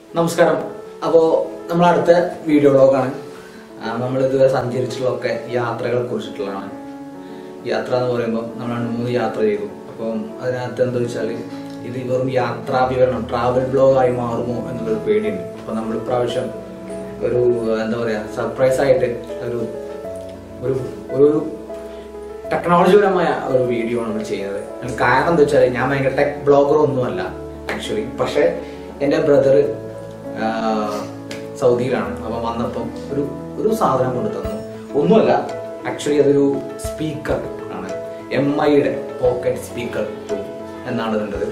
നമസ്കാരം അപ്പോൾ നമ്മൾ അടുത്ത വീഡിയോ വ്ളോഗാണ് നമ്മൾ ഇതുവരെ സഞ്ചരിച്ചിട്ടുള്ളതൊക്കെ യാത്രകളെ കുറിച്ചിട്ടുള്ളതാണ് യാത്ര എന്ന് പറയുമ്പോൾ നമ്മൾ രണ്ട് മൂന്ന് യാത്ര ചെയ്തു അപ്പം അതിനകത്ത് എന്താ വെച്ചാൽ ഇത് വെറും യാത്രാ വിവരണം ട്രാവൽ ബ്ലോഗായി മാറുമോ എന്നുള്ളൊരു പേടിയുണ്ട് അപ്പം നമ്മൾ ഇപ്രാവശ്യം ഒരു എന്താ പറയുക സർപ്രൈസ് ആയിട്ട് ഒരു ഒരു ഒരു ടെക്നോളജിപരമായ ഒരു വീഡിയോ ആണ് നമ്മൾ ചെയ്യുന്നത് അതിന് കാരണം എന്താ വെച്ചാൽ ഞാൻ ഭയങ്കര ടെക് ബ്ലോഗർ ഒന്നുമല്ല ആക്ച്വലി പക്ഷേ എൻ്റെ ബ്രദർ സൗദിയിലാണ് അപ്പം വന്നപ്പം ഒരു ഒരു സാധനം കൊണ്ട് തന്നു ഒന്നുമല്ല ആക്ച്വലി അതൊരു സ്പീക്കർ ആണ് എം ഐയുടെ പോക്കറ്റ് സ്പീക്കർ ടു എന്നാണ് ഇതിൻ്റെത്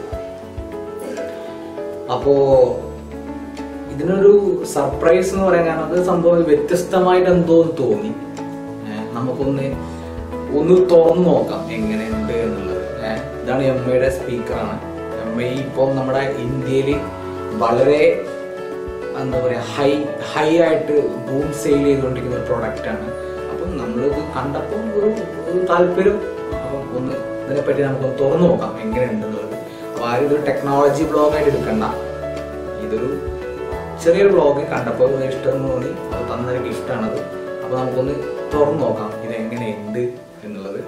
അപ്പോ ഇതിനൊരു സർപ്രൈസ് എന്ന് പറയാൻ കാരണം അത് സംഭവം വ്യത്യസ്തമായിട്ട് എന്തോ ഒന്ന് തോന്നി ഏഹ് നമുക്കൊന്ന് ഒന്ന് തുറന്നു നോക്കാം എങ്ങനെയുണ്ട് എന്നുള്ളത് ഏഹ് ഇതാണ് എം ഐയുടെ സ്പീക്കറാണ് എം ഐ ഇപ്പം നമ്മുടെ ഇന്ത്യയിൽ വളരെ എന്താ പറയുക ഹൈ ഹൈ ആയിട്ട് ബൂം സെയിൽ ചെയ്തുകൊണ്ടിരിക്കുന്ന ഒരു പ്രൊഡക്റ്റ് ആണ് അപ്പം നമ്മളിത് കണ്ടപ്പോൾ ഒരു ഒരു താല്പര്യം അപ്പം ഒന്ന് ഇതിനെപ്പറ്റി നമുക്കൊന്ന് തുറന്നു നോക്കാം എങ്ങനെയുണ്ടെന്നുള്ളത് അപ്പോൾ ആരും ഇതൊരു ടെക്നോളജി ബ്ലോഗായിട്ട് എടുക്കണ്ട ഇതൊരു ചെറിയൊരു ബ്ലോഗ് കണ്ടപ്പോൾ ഇത് ഇഷ്ടം തോന്നി അത് തന്നൊരു ഗിഫ്റ്റാണത് അപ്പോൾ നമുക്കൊന്ന് തുറന്നു നോക്കാം ഇത് എങ്ങനെയുണ്ട് എന്നുള്ളത്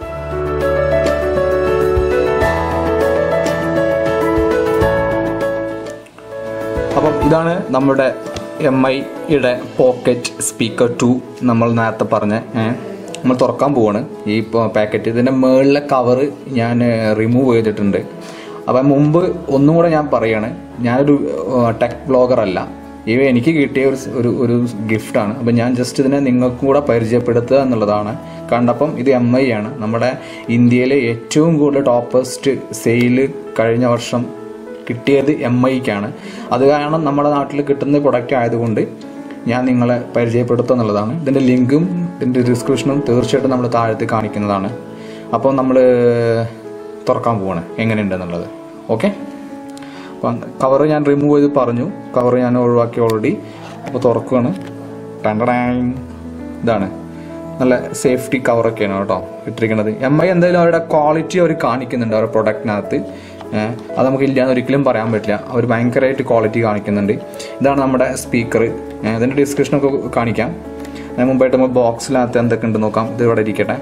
അപ്പം ഇതാണ് നമ്മുടെ എം ഐയുടെ പോക്കറ്റ് സ്പീക്കർ ടു നമ്മൾ നേരത്തെ പറഞ്ഞ ഏ, നമ്മൾ തുറക്കാൻ പോവാണ് ഈ പാക്കറ്റ് ഇതിൻ്റെ മുകളിലെ കവറ് ഞാൻ റിമൂവ് ചെയ്തിട്ടുണ്ട് അപ്പം മുമ്പ് ഒന്നും കൂടെ ഞാൻ പറയാണ് ഞാനൊരു ടെക് ബ്ലോഗർ അല്ല ഇവ എനിക്ക് കിട്ടിയ ഒരു സ്- ഒരു ഒരു ഗിഫ്റ്റാണ് അപ്പം ഞാൻ ജസ്റ്റ് ഇതിനെ നിങ്ങൾക്കും കൂടെ പരിചയപ്പെടുത്തുക എന്നുള്ളതാണ് കണ്ടപ്പം ഇത് എം ഐ ആണ് നമ്മുടെ ഇന്ത്യയിലെ ഏറ്റവും കൂടുതൽ ടോപ്പസ്റ്റ് സെയില് കഴിഞ്ഞ വർഷം കിട്ടിയത് എം ഐക്കാണ് അത് കാരണം നമ്മുടെ നാട്ടിൽ കിട്ടുന്ന പ്രൊഡക്റ്റ് ആയതുകൊണ്ട് ഞാൻ നിങ്ങളെ പരിചയപ്പെടുത്തുക എന്നുള്ളതാണ് ഇതിൻ്റെ ലിങ്കും ഇതിൻ്റെ ഡിസ്ക്രിപ്ഷനും തീർച്ചയായിട്ടും നമ്മൾ താഴത്ത് കാണിക്കുന്നതാണ് അപ്പോൾ നമ്മൾ തുറക്കാൻ പോവാണ് എങ്ങനെയുണ്ടെന്നുള്ളത് ഓക്കെ അപ്പം കവർ ഞാൻ റിമൂവ് ചെയ്ത് പറഞ്ഞു കവർ ഞാൻ ഒഴിവാക്കി ഓൾറെഡി അപ്പോൾ തുറക്കുകയാണ് ടണ്ടടാങ് ഇതാണ് നല്ല സേഫ്റ്റി കവറൊക്കെയാണ് കേട്ടോ ഇട്ടിരിക്കുന്നത് എം ഐ എന്തായാലും അവരുടെ ക്വാളിറ്റി അവർ കാണിക്കുന്നുണ്ട് അവരുടെ പ്രൊഡക്റ്റിനകത്ത് ഏഹ് അത് നമുക്ക് ഇല്ലാന്ന് ഒരിക്കലും പറയാൻ പറ്റില്ല അവർ ഭയങ്കരമായിട്ട് ക്വാളിറ്റി കാണിക്കുന്നുണ്ട് ഇതാണ് നമ്മുടെ സ്പീക്കർ ഇതിൻ്റെ ഡിസ്ക്രിപ്ഷനൊക്കെ കാണിക്കാം ഞാൻ മുമ്പായിട്ട് നമ്മൾ ബോക്സിനകത്ത് എന്തൊക്കെ ഉണ്ട് നോക്കാം ഇത് ഇവിടെ ഇരിക്കട്ടെ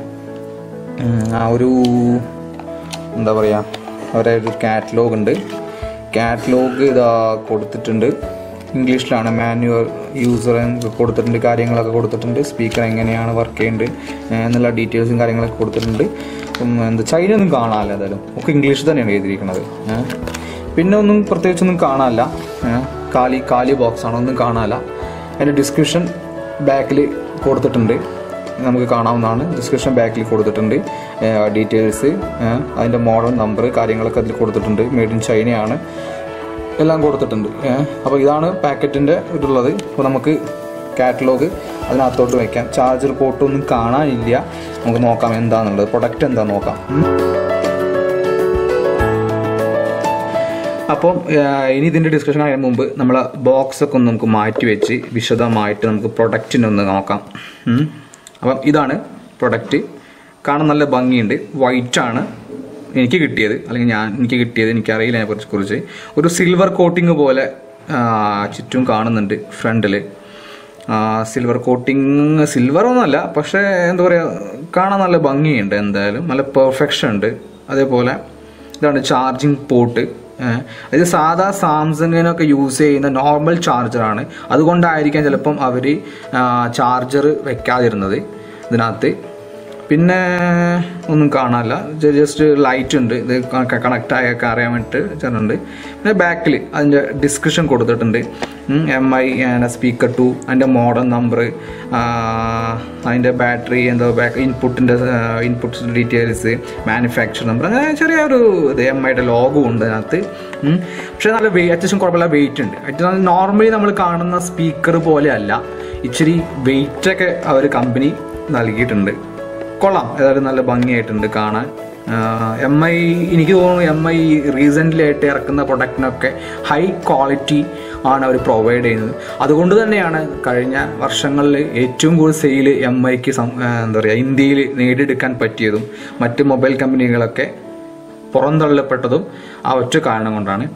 ഉം, ആ ഒരു എന്താ പറയുക അവരെ ഒരു കാറ്റലോഗ് ഉണ്ട് കാറ്റലോഗ് ഇതാ കൊടുത്തിട്ടുണ്ട് ഇംഗ്ലീഷിലാണ് മാനുവൽ യൂസർ കൊടുത്തിട്ടുണ്ട് കാര്യങ്ങളൊക്കെ കൊടുത്തിട്ടുണ്ട് സ്പീക്കർ എങ്ങനെയാണ് വർക്ക് ചെയ്യുന്നത് ഏഹ് എന്നുള്ള ഡീറ്റെയിൽസും കാര്യങ്ങളൊക്കെ കൊടുത്തിട്ടുണ്ട് ഉം, എന്താ ചൈന ഒന്നും കാണാനില്ല എന്തായാലും ഒക്കെ ഇംഗ്ലീഷിൽ തന്നെയാണ് എഴുതിയിരിക്കുന്നത് ഏഹ് പിന്നെ ഒന്നും പ്രത്യേകിച്ചൊന്നും കാണാനില്ല ഏഹ് കാലി കാലി ബോക്സ് ആണ് ഒന്നും കാണാനില്ല അതിൻ്റെ ഡിസ്ക്രിപ്ഷൻ ബാക്കിൽ കൊടുത്തിട്ടുണ്ട് നമുക്ക് കാണാവുന്നതാണ് ഡിസ്ക്രിപ്ഷൻ ബാക്കിൽ കൊടുത്തിട്ടുണ്ട് ഡീറ്റെയിൽസ് അതിൻ്റെ മോഡൽ നമ്പർ കാര്യങ്ങളൊക്കെ അതിൽ കൊടുത്തിട്ടുണ്ട് മെയ്ഡ് ഇൻ ചൈനയാണ് എല്ലാം കൊടുത്തിട്ടുണ്ട് അപ്പോൾ ഇതാണ് പാക്കറ്റിൻ്റെ ഇതുള്ളത് അപ്പോൾ നമുക്ക് കാറ്റലോഗ് അതിനകത്തോട്ട് വയ്ക്കാം ചാർജർ പോർട്ടൊന്നും കാണാനില്ല നമുക്ക് നോക്കാം എന്താണെന്നുള്ളത് പ്രൊഡക്റ്റ് എന്താ നോക്കാം ഉം. അപ്പം ആഹ്, ഇനി ഇതിൻ്റെ ഡിസ്കഷൻ കഴിയാൻ മുമ്പ് നമ്മൾ ബോക്സ് ഒക്കെ ഒന്ന് നമുക്ക് മാറ്റി വെച്ച് വിശദമായിട്ട് നമുക്ക് പ്രൊഡക്റ്റിനെ ഒന്ന് നോക്കാം ഉം. അപ്പം ഇതാണ് പ്രൊഡക്റ്റ് കാണാൻ നല്ല ഭംഗിയുണ്ട് വൈറ്റ് ആണ് എനിക്ക് കിട്ടിയത് അല്ലെങ്കിൽ ഞാൻ എനിക്ക് കിട്ടിയത് എനിക്കറിയില്ല അതിനെ കുറിച്ച് കുറിച്ച് ഒരു സിൽവർ കോട്ടിങ് പോലെ ആഹ്, ചുറ്റും കാണുന്നുണ്ട് ഫ്രണ്ടിൽ സിൽവർ കോട്ടിങ് സിൽവർ ഒന്നുമല്ല പക്ഷേ എന്താ പറയുക കാണാൻ നല്ല ഭംഗിയുണ്ട് എന്തായാലും നല്ല പെർഫെക്ഷൻ ഉണ്ട് അതേപോലെ ഇതാണ് ചാർജിങ് പോർട്ട് ഇത് സാധാ സാംസങ്ങിനൊക്കെ യൂസ് ചെയ്യുന്ന നോർമൽ ചാർജറാണ് അതുകൊണ്ടായിരിക്കാം ചിലപ്പം അവർ ചാർജർ വെക്കാതിരുന്നത് ഇതിനകത്ത് പിന്നെ ഒന്നും കാണാനില്ല ജസ്റ്റ് ലൈറ്റ് ഉണ്ട് ഇത് കണക്ട് ആയൊക്കെ അറിയാൻ വേണ്ടിയിട്ട് ചേർന്നുണ്ട് പിന്നെ ബാക്കിൽ അതിൻ്റെ ഡിസ്ക്രിപ്ഷൻ കൊടുത്തിട്ടുണ്ട് എം ഐ സ്പീക്കർ ടു അതിൻ്റെ മോഡൽ നമ്പർ അതിൻ്റെ ബാറ്ററി എന്താ ബാക്ക് ഇൻപുട്ടിൻ്റെ ഇൻപുട്ട് ഡീറ്റെയിൽസ് മാനുഫാക്ചർ നമ്പർ അങ്ങനെ ചെറിയൊരു ഇത് എം ഐയുടെ ലോഗോ ഉണ്ട് അതിനകത്ത് ഉം. പക്ഷേ നല്ല വെയിറ്റ് അത്യാവശ്യം കുഴപ്പമില്ല വെയിറ്റ് ഉണ്ട് അത്യാവശ്യം നോർമലി നമ്മൾ കാണുന്ന സ്പീക്കർ പോലെയല്ല ഇച്ചിരി വെയിറ്റ് ഒക്കെ അവർ കമ്പനി നൽകിയിട്ടുണ്ട് കൊള്ളാം ഏതായാലും നല്ല ഭംഗിയായിട്ടുണ്ട് കാണാൻ എം ഐ എനിക്ക് തോന്നുന്നു എം ഐ റീസെൻ്റ്ലി ആയിട്ട് ഇറക്കുന്ന പ്രൊഡക്റ്റിനൊക്കെ ഹൈ ക്വാളിറ്റി ആണ് അവർ പ്രൊവൈഡ് ചെയ്യുന്നത് അതുകൊണ്ട് തന്നെയാണ് കഴിഞ്ഞ വർഷങ്ങളിൽ ഏറ്റവും കൂടുതൽ സെയിൽ എം ഐക്ക് എന്താ പറയുക ഇന്ത്യയിൽ നേടിയെടുക്കാൻ പറ്റിയതും മറ്റ് മൊബൈൽ കമ്പനികളൊക്കെ പുറന്തള്ളപ്പെട്ടതും ആ ഒറ്റ കാരണം കൊണ്ടാണ്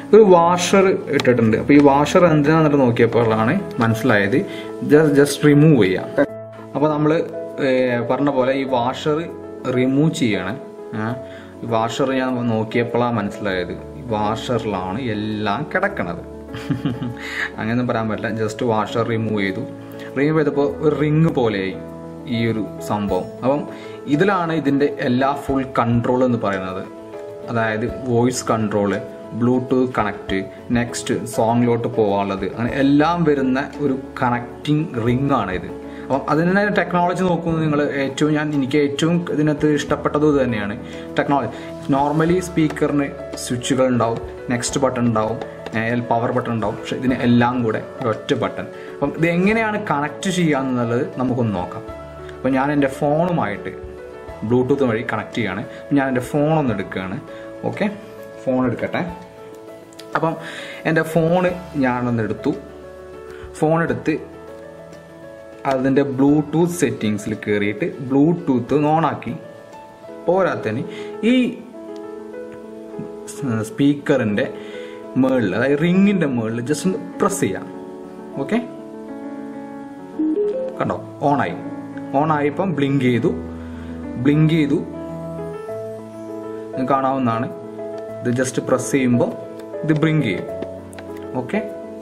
ഒരു വാഷർ ഇട്ടിട്ടുണ്ട് അപ്പോൾ ഈ വാഷർ എന്തിനാന്നിട്ട് നോക്കിയപ്പോഴാണ് മനസ്സിലായത് ജസ്റ്റ് റിമൂവ് ചെയ്യാം അപ്പോൾ നമ്മൾ പറഞ്ഞ പോലെ ഈ വാഷർ റിമൂവ് ചെയ്യണം ഈ വാഷർ ഞാൻ നോക്കിയപ്പോഴാണ് മനസ്സിലായത് ഈ വാഷറിലാണ് എല്ലാം കിടക്കണത് അങ്ങനെയൊന്നും പറയാൻ പറ്റില്ല ജസ്റ്റ് വാഷർ റിമൂവ് ചെയ്തു റിമൂവ് ചെയ്തപ്പോൾ ഒരു റിങ് പോലെയായി ഈ ഒരു സംഭവം അപ്പം ഇതിലാണ് ഇതിൻ്റെ എല്ലാ ഫുൾ കൺട്രോൾ എന്ന് പറയുന്നത് അതായത് voice control Bluetooth connect next സോങ്ങിലോട്ട് പോകാനുള്ളത് അങ്ങനെ എല്ലാം വരുന്ന ഒരു കണക്റ്റിംഗ് റിംഗ് ആണ് ഇത് അപ്പം അതിനെ ടെക്നോളജി നോക്കുന്നത് നിങ്ങൾ ഏറ്റവും ഞാൻ എനിക്ക് ഏറ്റവും ഇതിനകത്ത് ഇഷ്ടപ്പെട്ടത് ഇത് തന്നെയാണ് ടെക്നോളജി നോർമലി സ്പീക്കറിന് സ്വിച്ചുകൾ ഉണ്ടാവും നെക്സ്റ്റ് ബട്ടൺ ഉണ്ടാവും പവർ ബട്ടൺ ഉണ്ടാവും പക്ഷെ ഇതിന് എല്ലാം കൂടെ ഒറ്റ ബട്ടൺ അപ്പം ഇത് എങ്ങനെയാണ് കണക്ട് ചെയ്യാന്നുള്ളത് നമുക്കൊന്ന് നോക്കാം അപ്പം ഞാൻ എൻ്റെ ഫോണുമായിട്ട് ബ്ലൂടൂത്ത് വഴി കണക്ട് ചെയ്യാണ് ഞാൻ എൻ്റെ ഫോണൊന്ന് എടുക്കുകയാണ് ഓക്കെ ഫോൺ എടുക്കട്ടെ അപ്പം എൻ്റെ ഫോണ് ഞാനൊന്ന് എടുത്തു ഫോൺ എടുത്ത് അതിൻ്റെ ബ്ലൂടൂത്ത് സെറ്റിങ്സിൽ കയറിയിട്ട് ബ്ലൂടൂത്ത് ഓണാക്കി പോരാത്തതിന് ഈ സ്പീക്കറിൻ്റെ മേളിൽ അതായത് റിങ്ങിൻ്റെ മേളിൽ ജസ്റ്റ് ഒന്ന് പ്രസ് ചെയ്യാം ഓക്കെ കണ്ടോ ഓണായി ഓണായപ്പം ബ്ലിങ്ക് ചെയ്തു ബ്ലിങ്ക് ചെയ്തു കാണാവുന്നതാണ് ഇത് ജസ്റ്റ് പ്രസ് ചെയ്യുമ്പോൾ ഇത് ബ്രിങ്ക് ചെയ്യും ഓക്കെ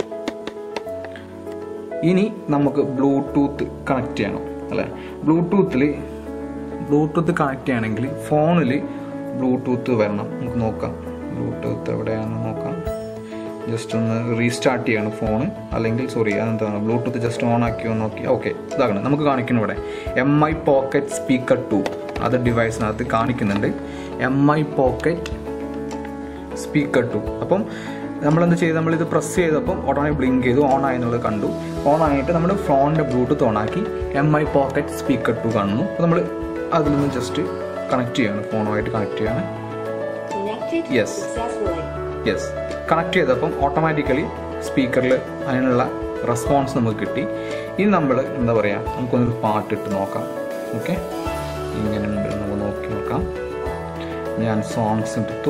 ഇനി നമുക്ക് ബ്ലൂടൂത്ത് കണക്ട് ചെയ്യണം അല്ലേ ബ്ലൂടൂത്തിൽ ബ്ലൂടൂത്ത് കണക്ട് ചെയ്യണമെങ്കിൽ ഫോണിൽ ബ്ലൂടൂത്ത് വരണം നമുക്ക് നോക്കാം ബ്ലൂടൂത്ത് എവിടെയാണെന്ന് നോക്കാം ജസ്റ്റ് ഒന്ന് റീസ്റ്റാർട്ട് ചെയ്യണം ഫോണ് അല്ലെങ്കിൽ സോറി അതെന്താണ് ബ്ലൂടൂത്ത് ജസ്റ്റ് ഓൺ ആക്കിയോ നോക്കി ഓക്കെ ഇതാകണം നമുക്ക് കാണിക്കുന്നു ഇവിടെ M I pocket speaker two അത് ഡിവൈസിനകത്ത് കാണിക്കുന്നുണ്ട് M I pocket speaker two അപ്പം നമ്മളെന്ത് ചെയ്ത് നമ്മളിത് പ്രസ് ചെയ്തപ്പം ഓട്ടോമാറ്റിക് ബ്ലിങ്ക് ചെയ്തു ഓൺ ആയി എന്നുള്ളത് കണ്ടു ഓൺ ആയിട്ട് നമ്മൾ ഫോണിൻ്റെ ബ്ലൂടൂത്ത് ഓൺ ആക്കി M I pocket speaker two കാണുന്നു അപ്പോൾ നമ്മൾ അതിൽ നിന്ന് ജസ്റ്റ് കണക്ട് ചെയ്യാണ് ഫോണുമായിട്ട് കണക്ട് ചെയ്യാണ് Connected Yes. successfully. Yes connect ചെയ്തപ്പം ഓട്ടോമാറ്റിക്കലി സ്പീക്കറിൽ അതിനുള്ള റെസ്പോൺസ് നമുക്ക് കിട്ടി ഇനി നമ്മൾ എന്താ പറയുക നമുക്കൊന്നൊരു പാട്ടിട്ട് നോക്കാം ഓക്കെ ഇങ്ങനെ ഉണ്ട് നമുക്ക് നോക്കി നോക്കാം ഞാൻ സോങ്സ് എടുത്തു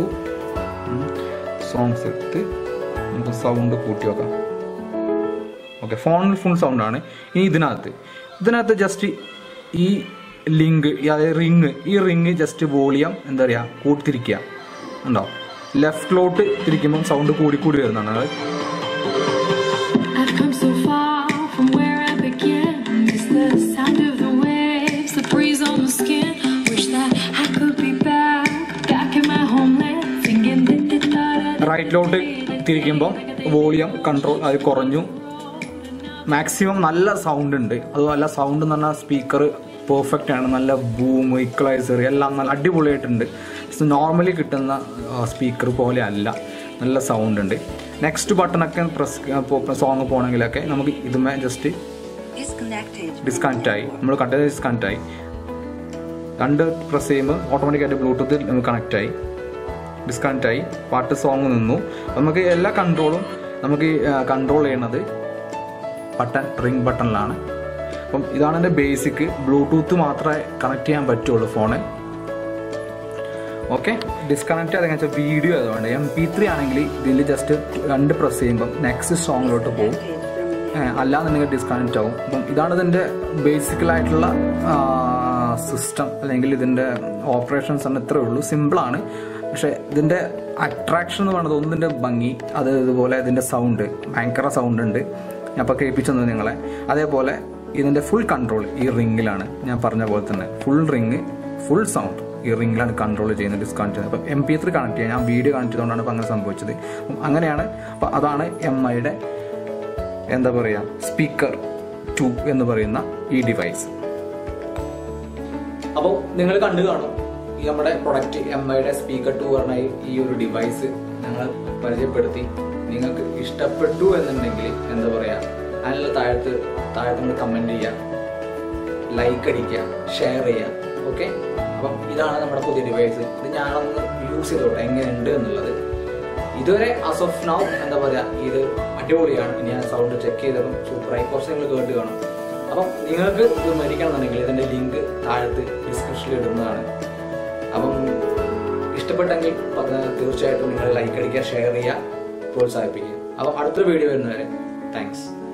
സോങ്സ് എടുത്ത് നമുക്ക് സൗണ്ട് കൂട്ടി നോക്കാം ഓക്കെ ഫോണിൽ ഫുൾ സൗണ്ടാണ് ഇനി ഇതിനകത്ത് ഇതിനകത്ത് ജസ്റ്റ് ഈ ലിങ്ക് അതായത് റിങ് ഈ റിങ് ജസ്റ്റ് വോളിയം എന്താ പറയുക കൂട്ടിത്തിരിക്കുക ഉണ്ടോ ലെഫ്റ്റിലോട്ട് തിരിക്കുമ്പം സൗണ്ട് കൂടി കൂടി വരുന്നതാണ് അതായത് I've come so far from where I began. Miss the sound of the waves, the breeze on the skin. Wish that I could be back, back in my homeland, singing da da da da. റൈറ്റിലോട്ട് തിരിക്കുമ്പം volume control അത് കുറഞ്ഞു maximum നല്ല sound ഉണ്ട് അതുമല്ല sound എന്ന് പറഞ്ഞാൽ speaker perfect ആണ് നല്ല ബൂം ഇക്വലൈസർ എല്ലാം നല്ല അടിപൊളിയായിട്ടുണ്ട് നോർമലി കിട്ടുന്ന സ്പീക്കർ പോലെ അല്ല നല്ല സൗണ്ട് ഉണ്ട് നെക്സ്റ്റ് ബട്ടണൊക്കെ പ്രസ് സോങ് പോകണമെങ്കിലൊക്കെ നമുക്ക് ഇതുമേ ജസ്റ്റ് Disconnected. ഡിസ്കണക്റ്റ് ആയി നമ്മൾ കണ്ടത് ഡിസ്കണക്റ്റ് ആയി രണ്ട് പ്രസ് ചെയ്യുമ്പോൾ ഓട്ടോമാറ്റിക്കായിട്ട് ബ്ലൂടൂത്ത് കണക്റ്റ് ആയി ഡിസ്കണക്റ്റ് ആയി പാട്ട് സോങ് നിന്നു നമുക്ക് എല്ലാ കൺട്രോളും നമുക്ക് കൺട്രോൾ ചെയ്യണത് ബട്ടൺ റിംഗ് ബട്ടണിലാണ് അപ്പം ഇതാണ് എൻ്റെ ബേസിക് ബ്ലൂടൂത്ത് മാത്രമേ കണക്ട് ചെയ്യാൻ പറ്റുള്ളൂ ഫോണ് ഓക്കെ ഡിസ്കണക്ട് ചെയ്ത് വെച്ചാൽ വീഡിയോ അതുകൊണ്ട് എം പി ത്രീ ആണെങ്കിൽ ഇതിൽ ജസ്റ്റ് രണ്ട് പ്രസ് ചെയ്യുമ്പം നെക്സ്റ്റ് സോങ്ങിലോട്ട് പോകും Disconnected from ഏഹ് അല്ലാന്നുണ്ടെങ്കിൽ ഡിസ്കണക്റ്റ് ആവും അപ്പം ഇതാണ് ഇതിൻ്റെ ബേസിക്കലായിട്ടുള്ള സിസ്റ്റം അല്ലെങ്കിൽ ഇതിൻ്റെ ഓപ്പറേഷൻസ് തന്നെ ഇത്രേ ഉള്ളൂ സിമ്പിളാണ് പക്ഷേ ഇതിൻ്റെ അട്രാക്ഷൻ എന്ന് പറയുന്നത് ഒന്നിൻ്റെ ഭംഗി അത് ഇതുപോലെ ഇതിൻ്റെ സൗണ്ട് ഭയങ്കര സൗണ്ട് ഉണ്ട് ഞാൻ അപ്പോൾ കേൾപ്പിച്ചു തന്നത് നിങ്ങളെ അതേപോലെ ഇതിൻ്റെ ഫുൾ കൺട്രോൾ ഈ റിങ്ങിലാണ് ഞാൻ പറഞ്ഞ പോലെ തന്നെ ഫുൾ റിങ് ഫുൾ സൗണ്ട് ഈ റിങ്ങിലാണ് കൺട്രോൾ ചെയ്യുന്നത് ഡിസ്കണക്ട് ചെയ്യുന്നത് അപ്പം എം പി ത്രീ കണക്ട് ചെയ്യാൻ ഞാൻ വീഡിയോ കണക്ട് ചെയ്തുകൊണ്ടാണ് ഇപ്പം അങ്ങനെ സംഭവിച്ചത് അപ്പം അങ്ങനെയാണ് അപ്പം അതാണ് എം ഐയുടെ എന്താ പറയുക സ്പീക്കർ ടു എന്ന് പറയുന്ന ഈ ഡിവൈസ് അപ്പോൾ നിങ്ങൾ കണ്ടു കാണും ഈ നമ്മുടെ പ്രൊഡക്റ്റ് എം ഐയുടെ സ്പീക്കർ ടു പറഞ്ഞ ഈ- ഈ ഒരു ഡിവൈസ് ഞങ്ങൾ പരിചയപ്പെടുത്തി നിങ്ങൾക്ക് ഇഷ്ടപ്പെട്ടു എന്നുണ്ടെങ്കിൽ എന്താ പറയുക അതിനുള്ള താഴത്ത് താഴത്ത് നിങ്ങൾ കമൻറ്റ് ചെയ്യുക ലൈക്ക് അടിക്കുക ഷെയർ ചെയ്യുക ഓക്കെ അപ്പം ഇതാണ് നമ്മുടെ പുതിയ ഡിവൈസ് ഇത് ഞാനൊന്ന് യൂസ് ചെയ്തോട്ടെ എങ്ങനെയുണ്ട് എന്നുള്ളത് ഇതുവരെ അസ് ഓഫ് നൗ എന്താ പറയാ ഇത് അടിപൊളിയാണ് ഇനി ഞാൻ സൗണ്ട് ചെക്ക് ചെയ്തതും സൂപ്പറായി കുറച്ച് നിങ്ങൾ കേട്ട് കാണും അപ്പം നിങ്ങൾക്ക് ഇത് മേടിക്കണമെന്നുണ്ടെങ്കിൽ ഇതിന്റെ ലിങ്ക് താഴത്ത് ഡിസ്ക്രിപ്ഷനിൽ ഇടുന്നതാണ് അപ്പം ഇഷ്ടപ്പെട്ടെങ്കിൽ അത് തീർച്ചയായിട്ടും നിങ്ങൾ ലൈക്ക് അടിക്കുക ഷെയർ ചെയ്യുക പ്രോത്സാഹിപ്പിക്കുക അപ്പോൾ അടുത്തൊരു വീഡിയോ വരുന്നവരെ താങ്ക്സ്